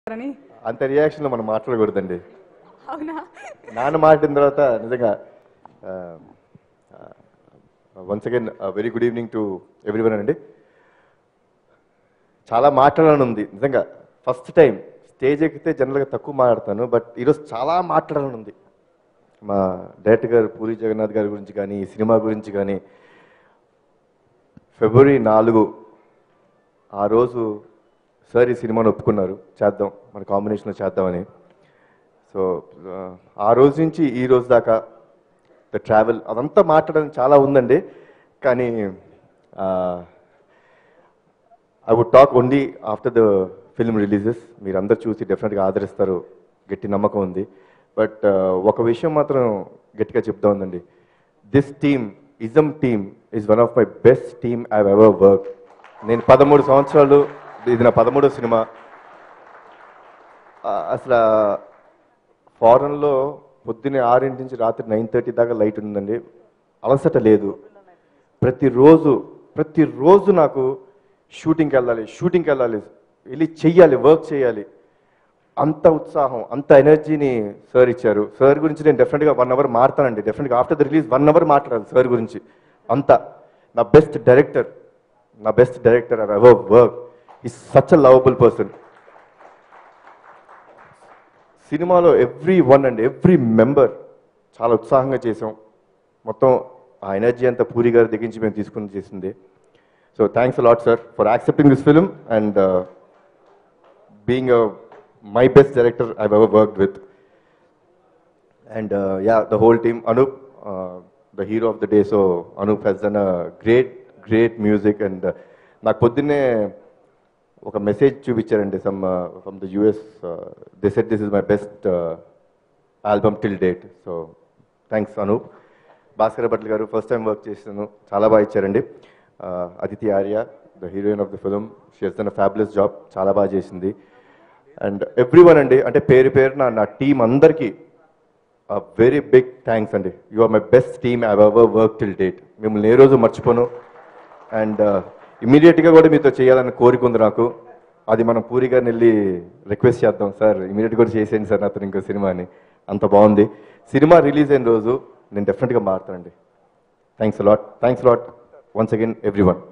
అని అంత రియాక్షన్లో మనం మాట్లాడకూడదండి అవునా నాన్న మాట్లాడిన తర్వాత నిజంగా once again very good evening to everyone అండి చాలా మాట్లాడాలని ఉంది నిజంగా ఫస్ట్ టైం స్టేజ్ ఎక్కితే జనరల్గా తక్కువ మాట్లాడతాను బట్ ఈరోజు చాలా మాట్లాడాలని ఉంది మా డైరెక్టర్ గారు పూరి జగన్నాథ్ గారి గురించి కానీ ఈ సినిమా గురించి కానీ ఫిబ్రవరి నాలుగు ఆ రోజు సార్ ఈ సినిమాను ఒప్పుకున్నారు చేద్దాం మన కాంబినేషన్లో చేద్దామని సో ఆ రోజు నుంచి ఈ రోజు దాకా ద ట్రావెల్ అదంతా మాట్లాడడానికి చాలా ఉందండి కానీ I would talk only after the film releases మీరు అందరు చూసి డెఫినెట్గా ఆదరిస్తారు గట్టి నమ్మకం ఉంది బట్ ఒక విషయం మాత్రం గట్టిగా చెప్తా ఉందండి this team is um team is one of my best team I ever work నేను పదమూడు సంవత్సరాలు ఇది నా పదమూడో సినిమా ఆ, అసలు ఫారెన్లో పొద్దున్నే ఆరింటి నుంచి రాత్రి నైన్ థర్టీ దాకా లైట్ ఉందండి అలసట లేదు ప్రతిరోజు ప్రతిరోజు నాకు షూటింగ్కి వెళ్ళాలి షూటింగ్కి వెళ్ళాలి వెళ్ళి చెయ్యాలి వర్క్ చేయాలి అంత ఉత్సాహం అంత ఎనర్జీని సార్ ఇచ్చారు సార్ గురించి నేను డెఫినెట్గా వన్ అవర్ మారుతానండి డెఫినెట్గా after the release one hour మాట్లాడాలి సార్ గురించి అంత నా బెస్ట్ డైరెక్టర్ నా best director I ever work is such a lovable person సినిమాలో everyone and every member చాలా ఉత్సాహంగా చేసాం మొత్తం ఆ ఎనర్జీ అంతా పూరి గారి దగ్గర నుంచి మేము తీసుకుని చేసింది so thanks lot sir for accepting this film and being my best director I ever work with and ya the whole team Anup the hero of the day so Anup has done great great music and నాకు పొద్దున్నే ఒక message చూపించారండి some from the US they said this is my best album till date so thanks Anup Bhaskar Bhatla garu first time work చేసాను చాలా బాగా ఇచ్చారండి Uh, Aditi Arya the heroine of the film she has done fabulous job చాలా బాగా చేసింది అండ్ ఎవ్రీ వన్ అండి అంటే పేరు పేరు నా నా టీం అందరికీ వెరీ బిగ్ థ్యాంక్స్ అండి you are my best team I ever work till date మిమ్మల్ని ఏ రోజు మర్చిపోను అండ్ ఇమీడియట్గా కూడా మీతో చేయాలని కోరిక ఉంది నాకు అది మనం పూరి గారిని వెళ్ళి రిక్వెస్ట్ చేద్దాం సార్ ఇమీడియట్ కూడా చేసేయండి సార్ నాతో ఇంకో సినిమా అని అంత బాగుంది సినిమా రిలీజ్ అయిన రోజు నేను డెఫినెట్గా మారుతానండి thanks lot thanks lot once again every one